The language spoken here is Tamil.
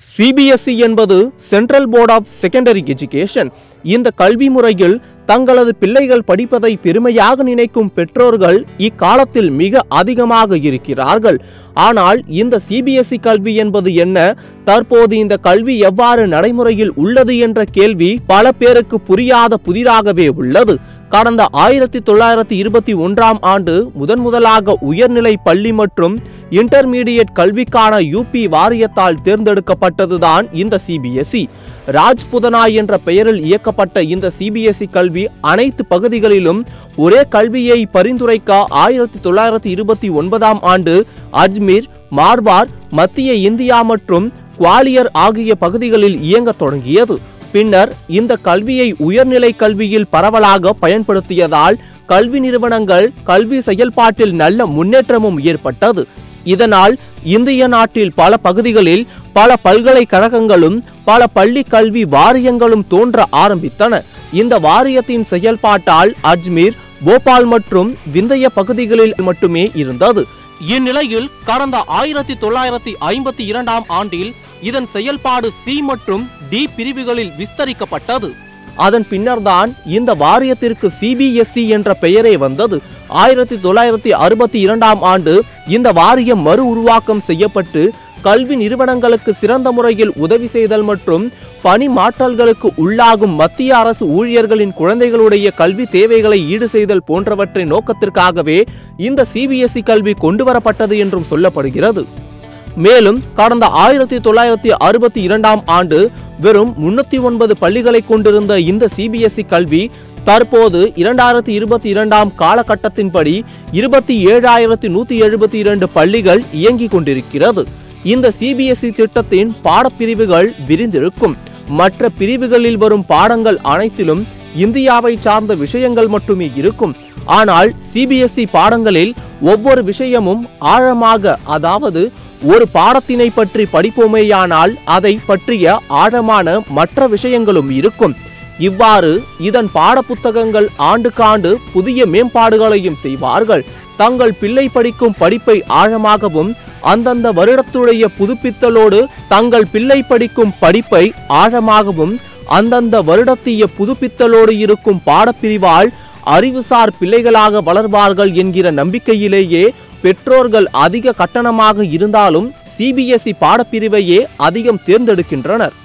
சிபிஎஸ்இ என்பது central board of secondary education இந்த கல்வி முறையில் தங்களது பிள்ளைகள் படிப்பதை பெருமையாக நினைக்கும் பெற்றோர்கள் இக்காலத்தில் மிக அதிகமாக இருக்கிறார்கள் ஆனால் இந்த சிபிஎஸ்இ கல்வி என்பது என்ன தற்போது இந்த கல்வி எவ்வாறு நடைமுறையில் உள்ளது என்ற கேள்வி பல பேருக்கு புரியாத புதிராகவே உள்ளது கடந்த ஆயிரத்தி தொள்ளாயிரத்தி இருபத்தி ஒன்றாம் ஆண்டு முதன் முதலாக உயர்நிலை பள்ளி மற்றும் இன்டர்மீடியட் கல்விக்கான யூபி வாரியத்தால் தேர்ந்தெடுக்கப்பட்டதுதான் இந்த சிபிஎஸ்இ ராஜ்புதனாய் என்ற பெயரில் இயக்கப்பட்ட இந்த சிபிஎஸ்இ கல்வி அனைத்து பகுதிகளிலும் ஒரே கல்வியை பரிந்துரைக்க ஆயிரத்தி தொள்ளாயிரத்தி இருபத்தி ஒன்பதாம் ஆண்டு அஜ்மீர் மார்வார் மத்திய இந்தியா மற்றும் குவாலியர் ஆகிய பகுதிகளில் இயங்கத் தொடங்கியது பின்னர் இந்த கல்வியை உயர்நிலை கல்வியில் பரவலாக பயன்படுத்தியதால் கல்வி நிறுவனங்கள் கல்வி செயல்பாட்டில் நல்ல முன்னேற்றமும் ஏற்பட்டது இதனால் இந்திய நாட்டில் பல பகுதிகளில் பல பல்கலைக்கழகங்களும் பல பள்ளி கல்வி வாரியங்களும் தோன்ற ஆரம்பித்தன இந்த வாரியத்தின் செயல்பாட்டால் அஜ்மீர் போபால் மற்றும் விந்தைய பகுதிகளில் மட்டுமே இருந்தது இந்நிலையில் கடந்த ஆயிரத்தி தொள்ளாயிரத்தி ஐம்பத்தி இரண்டாம் ஆண்டில் இதன் செயல்பாடு சி மற்றும் டி பிரிவுகளில் விஸ்தரிக்கப்பட்டது அதன் பின்னர்தான் இந்த வாரியத்திற்கு சிபிஎஸ்இ என்ற பெயரே வந்தது ஆயிரத்தி தொள்ளாயிரத்தி அறுபத்தி இரண்டாம் ஆண்டு இந்த வாரியம் மறு உருவாக்கம் செய்யப்பட்டு கல்வி நிறுவனங்களுக்கு சிறந்த முறையில் உதவி செய்தல் மற்றும் பணி மாற்றல்களுக்கு உள்ளாகும் மத்திய அரசு ஊழியர்களின் குழந்தைகளுடைய கல்வி தேவைகளை ஈடு செய்தல் போன்றவற்றை நோக்கத்திற்காகவே இந்த சிபிஎஸ்இ கல்வி கொண்டு வரப்பட்டது என்றும் சொல்லப்படுகிறது மேலும் கடந்த ஆயிரத்தி தொள்ளாயிரத்தி அறுபத்தி இரண்டாம் ஆண்டு வெறும் முன்னூத்தி ஒன்பது பள்ளிகளை கொண்டிருந்த இந்த சிபிஎஸ்இ கல்வி தற்போது இரண்டாயிரத்தி இருபத்தி இரண்டாம் காலகட்டத்தின்படி இருபத்தி ஏழாயிரத்தி நூத்தி எழுபத்தி இரண்டு பள்ளிகள் இயங்கிக் கொண்டிருக்கிறது இந்த சிபிஎஸ்இ திட்டத்தின் பாடப்பிரிவுகள் விரிந்திருக்கும் மற்ற பிரிவுகளில் வரும் பாடங்கள் அனைத்திலும் இந்தியாவை சார்ந்த விஷயங்கள் மட்டுமே இருக்கும் ஆனால் சிபிஎஸ்இ பாடங்களில் ஒவ்வொரு விஷயமும் ஆழமாக அதாவது ஒரு பாடத்தினை பற்றி படிப்போமேயானால் அதை பற்றிய ஆழமான மற்ற விஷயங்களும் இருக்கும் இவ்வாறு இதன் பாடப்புத்தகங்கள் ஆண்டுக்காண்டு புதிய மேம்பாடுகளையும் செய்வார்கள் தங்கள் பிள்ளை படிக்கும் படிப்பை ஆழமாகவும் அந்தந்த வருடத்துடைய புதுப்பித்தலோடு தங்கள் பிள்ளை படிக்கும் படிப்பை ஆழமாகவும் அந்தந்த வருடத்திய புதுப்பித்தலோடு இருக்கும் பாடப்பிரிவால் அறிவுசார் பிள்ளைகளாக வளர்வார்கள் என்கிற நம்பிக்கையிலேயே பெற்றோர்கள் அதிக கட்டணமாக இருந்தாலும் சிபிஎஸ்இ பாடப்பிரிவையே அதிகம் தேர்ந்தெடுக்கின்றனர்